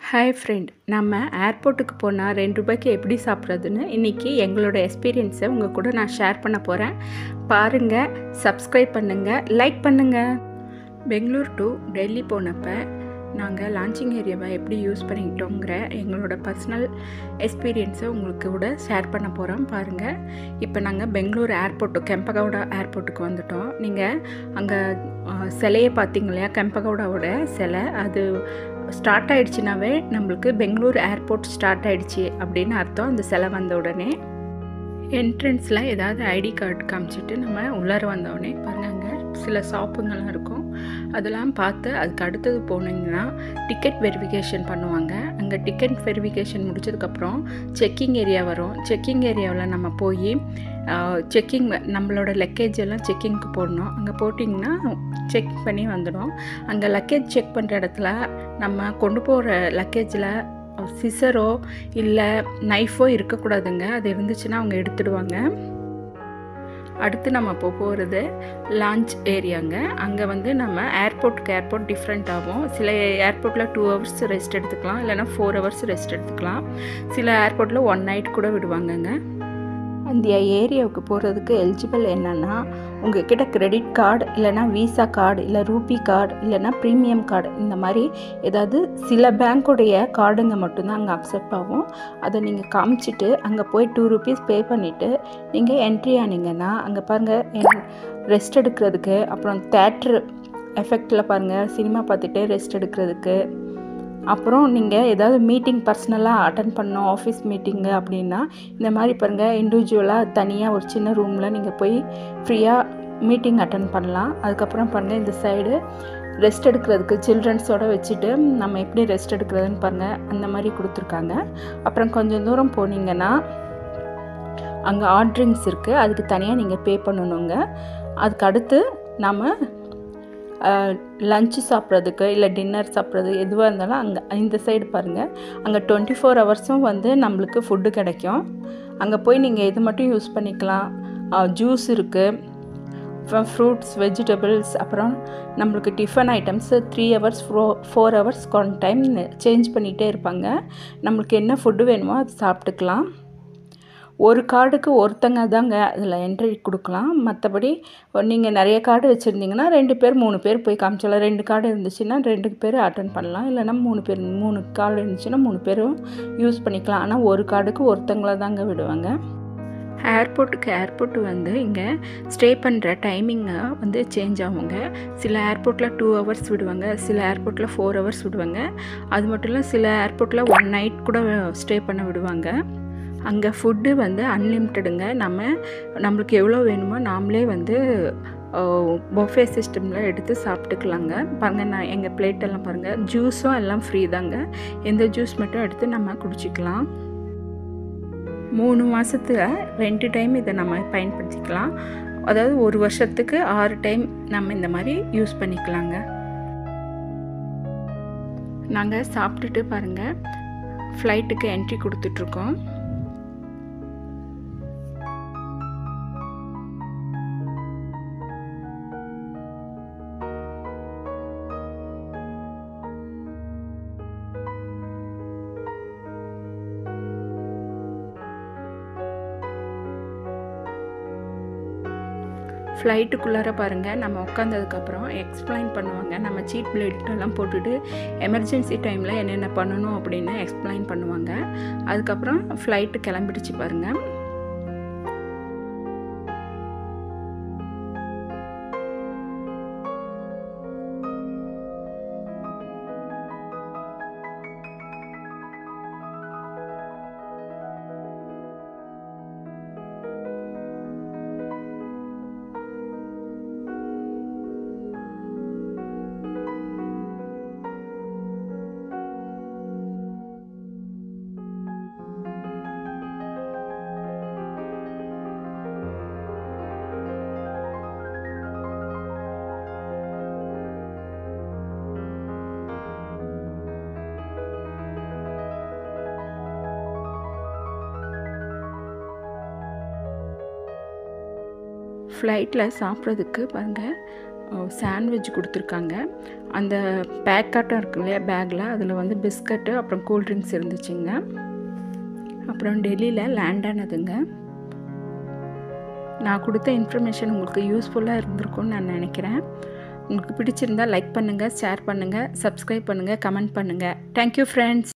hi friend நம்ம ஏர்போர்ட்டுக்கு போனால் ரெண்டு ரூபாய்க்கு எப்படி சாப்பிட்றதுன்னு இன்றைக்கி எங்களோட எக்ஸ்பீரியன்ஸை உங்கள் கூட நான் ஷேர் பண்ண போகிறேன் பாருங்கள் சப்ஸ்கிரைப் பண்ணுங்கள் லைக் பண்ணுங்கள் பெங்களூர் டு டெல்லி போனப்போ நாங்கள் லான்ச்சிங் ஏரியாவை எப்படி யூஸ் பண்ணிக்கிட்டோங்கிற எங்களோட பர்சனல் எக்ஸ்பீரியன்ஸை உங்களுக்கு கூட ஷேர் பண்ண போகிறோம் பாருங்கள் இப்போ நாங்கள் பெங்களூர் ஏர்போர்ட்டு கெம்பகவுடா ஏர்போர்ட்டுக்கு வந்துட்டோம் நீங்கள் அங்கே சிலையை பார்த்தீங்க இல்லையா கெம்பகவுடாவோட சிலை அது ஸ்டார்ட் ஆகிடுச்சினாவே நம்மளுக்கு பெங்களூர் ஏர்போர்ட் ஸ்டார்ட் ஆகிடுச்சி அப்படின்னு அர்த்தம் அந்த சிலை வந்த உடனே என்ட்ரன்ஸில் ஏதாவது ஐடி கார்டு காமிச்சிட்டு நம்ம உள்ளார வந்தோடனே பாருங்கள் அங்கே சில ஷாப்புங்கெல்லாம் இருக்கும் அதெல்லாம் பார்த்து அதுக்கு அடுத்தது போனீங்கன்னா டிக்கெட் வெரிஃபிகேஷன் பண்ணுவாங்க அங்கே டிக்கெட் வெரிஃபிகேஷன் முடிச்சதுக்கப்புறம் செக்கிங் ஏரியா வரும் செக்கிங் ஏரியாவில் நம்ம போய் செக்கிங் நம்மளோட லக்கேஜ் எல்லாம் செக்கிங்க்கு போடணும் அங்கே போட்டிங்கன்னா செக் பண்ணி வந்துடும் அங்கே லக்கேஜ் செக் பண்ணுற இடத்துல நம்ம கொண்டு போகிற லக்கேஜில் சிசரோ இல்லை நைஃபோ இருக்கக்கூடாதுங்க அது இருந்துச்சுன்னா அவங்க எடுத்துடுவாங்க அடுத்து நம்ம இப்போ போகிறது லான்ச் ஏரியாங்க அங்கே வந்து நம்ம ஏர்போர்ட்டுக்கு ஏர்போர்ட் டிஃப்ரெண்ட் ஆகும் சில ஏர்போர்ட்டில் டூ ஹவர்ஸ் ரெஸ்ட் எடுத்துக்கலாம் இல்லைனா ஃபோர் ஹவர்ஸ் ரெஸ்ட் எடுத்துக்கலாம் சில ஏர்போர்ட்டில் ஒன் நைட் கூட விடுவாங்கங்க அந்த ஏரியாவுக்கு போகிறதுக்கு எலிஜிபிள் என்னென்னா உங்ககிட்ட கிரெடிட் கார்டு இல்லைனா விசா கார்டு இல்லை ரூபி கார்டு இல்லைனா ப்ரீமியம் கார்டு இந்த மாதிரி ஏதாவது சில பேங்க்குடைய கார்டுங்க மட்டும்தான் அங்கே அக்செப்ட் ஆகும் அதை நீங்கள் காமிச்சிட்டு அங்கே போய் டூ ருபீஸ் பே பண்ணிவிட்டு நீங்கள் என்ட்ரி ஆனீங்கன்னா அங்கே பாருங்கள் ரெஸ்ட் எடுக்கிறதுக்கு அப்புறம் தேட்ரு எஃபெக்டில் பாருங்கள் சினிமா பார்த்துட்டு ரெஸ்ட் எடுக்கிறதுக்கு அப்புறம் நீங்கள் ஏதாவது மீட்டிங் பர்சனலாக அட்டன் பண்ணோம் ஆஃபீஸ் மீட்டிங்கு அப்படின்னா இந்த மாதிரி பாருங்கள் இண்டிவிஜுவலாக தனியாக ஒரு சின்ன ரூமில் நீங்கள் போய் ஃப்ரீயாக மீட்டிங் அட்டன் பண்ணலாம் அதுக்கப்புறம் பாருங்கள் இந்த சைடு ரெஸ்ட் எடுக்கிறதுக்கு சில்ட்ரன்ஸோடு வச்சுட்டு நம்ம எப்படி ரெஸ்ட் எடுக்கிறதுன்னு பாருங்கள் அந்த மாதிரி கொடுத்துருக்காங்க அப்புறம் கொஞ்சம் தூரம் போனீங்கன்னா அங்கே ஆர்ட்ரிங்ஸ் இருக்குது அதுக்கு தனியாக நீங்கள் பே பண்ணணுங்க அதுக்கு அடுத்து நம்ம லஞ்சு சாப்பிட்றதுக்கு இல்லை டின்னர் சாப்பிட்றது எதுவாக இருந்தாலும் அங்கே இந்த சைடு பாருங்கள் அங்கே டுவெண்ட்டி ஃபோர் ஹவர்ஸும் வந்து நம்மளுக்கு ஃபுட்டு கிடைக்கும் அங்கே போய் நீங்கள் இது மட்டும் யூஸ் பண்ணிக்கலாம் ஜூஸ் இருக்குது ஃப்ரூட்ஸ் வெஜிடபிள்ஸ் அப்புறம் நம்மளுக்கு tiffin items three hours fo four hours one time change பண்ணிகிட்டே இருப்பாங்க நம்மளுக்கு என்ன ஃபுட்டு வேணுமோ அது சாப்பிட்டுக்கலாம் ஒரு கார்டுக்கு ஒருத்தங்க தாங்க அதில் என்ட்ரி கொடுக்கலாம் மற்றபடி நீங்கள் நிறைய கார்டு வச்சுருந்தீங்கன்னா ரெண்டு பேர் மூணு பேர் போய் காமிச்சலாம் ரெண்டு கார்டு இருந்துச்சுன்னா ரெண்டு பேர் அட்டன் பண்ணலாம் இல்லைனா மூணு பேர் மூணு கார்டு இருந்துச்சுன்னா மூணு பேரும் யூஸ் பண்ணிக்கலாம் ஆனால் ஒரு கார்டுக்கு ஒருத்தங்கள தாங்க விடுவாங்க ஏர்போர்ட்டுக்கு ஏர்போர்ட் வந்து இங்கே ஸ்டே பண்ணுற டைமிங்கை வந்து சேஞ்ச் ஆகுங்க சில ஏர்போர்ட்டில் டூ ஹவர்ஸ் விடுவாங்க சில ஏர்போர்ட்டில் ஃபோர் ஹவர்ஸ் விடுவாங்க அது மட்டும் இல்லை சில ஏர்போர்ட்டில் ஒன் நைட் கூட ஸ்டே பண்ண விடுவாங்க அங்கே ஃபுட்டு வந்து அன்லிமிட்டடுங்க நம்ம நம்மளுக்கு எவ்வளோ வேணுமோ நாமளே வந்து பொஃபே சிஸ்டமில் எடுத்து சாப்பிட்டுக்கலாங்க பாருங்கள் நான் எங்கள் பிளேட்டெல்லாம் பாருங்கள் ஜூஸும் எல்லாம் ஃப்ரீ தாங்க எந்த ஜூஸ் மட்டும் எடுத்து நம்ம குடிச்சிக்கலாம் மூணு மாதத்தில் ரெண்டு டைம் இதை நம்ம பயன்படுத்திக்கலாம் அதாவது ஒரு வருஷத்துக்கு ஆறு டைம் நம்ம இந்த மாதிரி யூஸ் பண்ணிக்கலாங்க நாங்கள் சாப்பிட்டுட்டு பாருங்கள் ஃப்ளைட்டுக்கு என்ட்ரி கொடுத்துட்ருக்கோம் ஃப்ளைட்டுக்குள்ளார பாருங்கள் நம்ம உட்காந்ததுக்கப்புறம் எக்ஸ்பிளைன் பண்ணுவாங்க நம்ம சீட் பெல்ட்டெல்லாம் போட்டுட்டு எமர்ஜென்சி டைமில் என்னென்ன பண்ணணும் அப்படின்னு எக்ஸ்பிளைன் பண்ணுவாங்க அதுக்கப்புறம் ஃப்ளைட்டு கிளம்பிடுச்சு பாருங்கள் ஃப்ளைட்டில் சாப்பிட்றதுக்கு பாருங்கள் சாண்ட்விச் கொடுத்துருக்காங்க அந்த பேக்காட்டம் இருக்கு இல்லையா பேக்கில் அதில் வந்து பிஸ்கட்டு அப்புறம் கூல்ட்ரிங்க்ஸ் இருந்துச்சுங்க அப்புறம் டெல்லியில் லேண்ட் ஆனதுங்க நான் கொடுத்த இன்ஃபர்மேஷன் உங்களுக்கு யூஸ்ஃபுல்லாக இருந்திருக்கும்னு நான் நினைக்கிறேன் உங்களுக்கு பிடிச்சிருந்தால் லைக் பண்ணுங்கள் ஷேர் பண்ணுங்கள் சப்ஸ்கிரைப் பண்ணுங்கள் கமெண்ட் பண்ணுங்கள் தேங்க்யூ ஃப்ரெண்ட்ஸ்